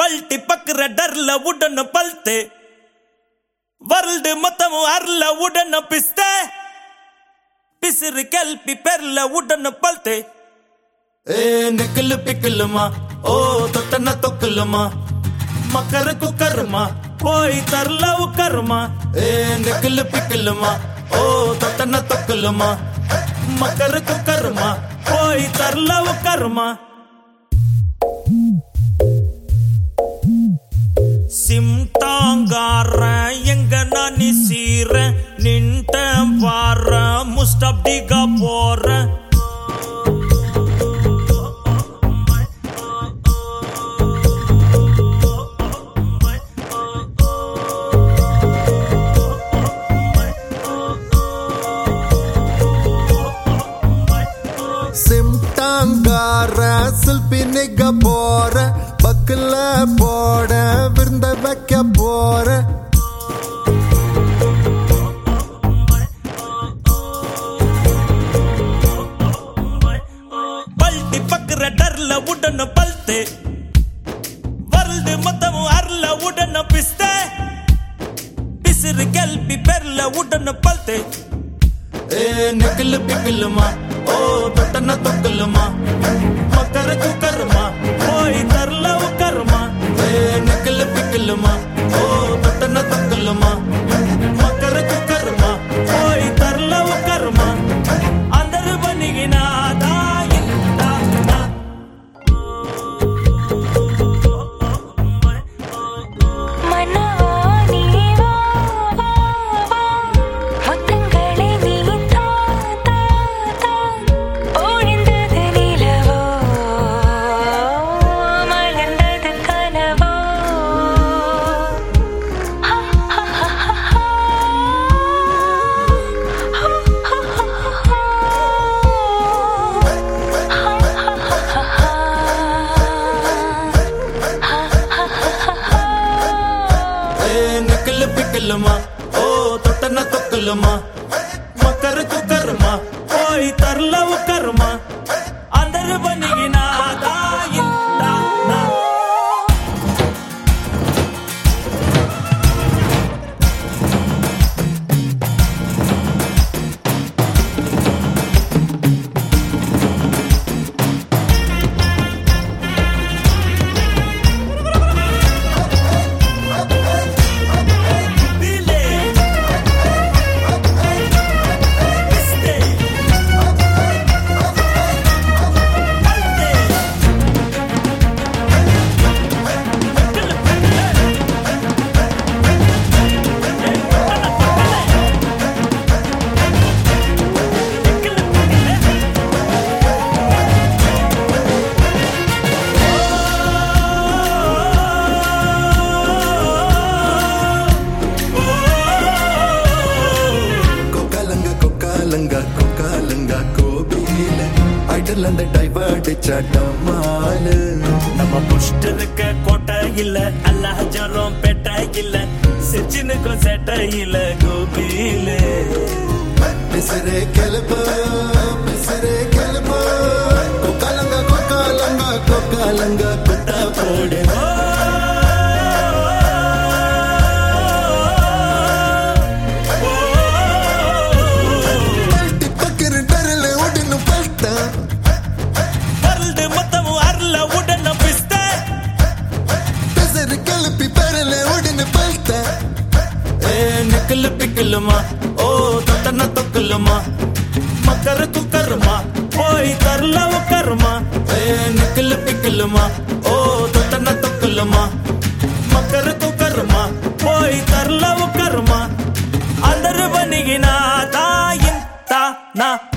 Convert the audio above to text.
పల్టి పక్కర డర్ల ఉడన పల్తే world మొత్తం అర్ల ఉడన పిస్తే పిసిరి కెల్పి పెర్ల ఉడన పల్తే ఏ నిక్కులు పిక్కులుమా ఓ తొట్టన తొక్కులుమా మకర కుక్కర్మా పోయి తర్లవు కర్మ ఏ నిక్కులు పిక్కులుమా ఓ తొట్టన తొక్కులుమా మకర కుక్కర్మ పోయి తర్లవు కర్మ சிம்டாங்கார எங்க நானி சீர நின்ட்ட வார முஸ்டப்டிகா போற சிம்டாங்கார சில்பி நிக்க போற பக்கல போட விருந்த வைக்க போற பல்டி பக்கற டர்ல உடன பல்த்து வரல்டு மொத்தம் அர்ல உடன பிஸ்த பிசிறு கல்பி பெர்ல உடன பல்த்து ஏ நிக்கல் பிக்கலுமா ஓ தொட்டன தொக்கலுமா மக்கர குக்கருமா போய் தர்ல உக்கருமா ஏ நிக்கல் பிக்கலுமா ஓ தொட்டன தொக்கலுமா மக்கர குக்கருமா போய் தர்ல உக்கருமா అందరు బనిగినాదా ఇంతా மனவா நீவா முத்தங்களை நீ தா தா தா ஒழிந்தது நிலவோ மலர்ந்தது கனவோ ఏ నిక్కలు పిక్కలుమా ఓ తొట్టన తొక్కలుమా మకర కుక్కరుమా పోయి తర్ల ఉక్కరుమా అందరు బనిగినాదా ఇంతా నా Dile. Este. Alte. கொக்காலங்க கொக்காலங்க கொக்காலங்க கோபியில ஐடல் அந்த டைவர்ட் சட்டமாலு நம்ம புஷ்ட இருக்க கோட்டை இல்ல அல்லாஹ் ஜரம் பெட்ட இல்ல சிச்சினுக்கும் செட்ட இல்ல கோபியில பிசரே கெலுப்பு பிசரே கெலுப்பு கொக்காலங்க கொக்காலங்க கொக்காலங்க குட்டா போடு பல்ட்டி பக்கரு டரல உடனு பல்ட்டா வரல்டு மொத்தம் அருள உடன பிஸ்த பிசரு கெலுப்பி பரல உடனு பல்ட்டா ஏ நிக்கல் பிக்கலுமா ஓ தொட்டன தொக்கலுமா மக்கர குக்கருமா போய் தரல உக்கருமா ஏ நிக்கல் பிக்கலுமா ஓ தொட்டன தொக்கலுமா மக்கர குக்கருமா போய் தரல உக்கருமா అందరు బనిగినా తా ఇంత నా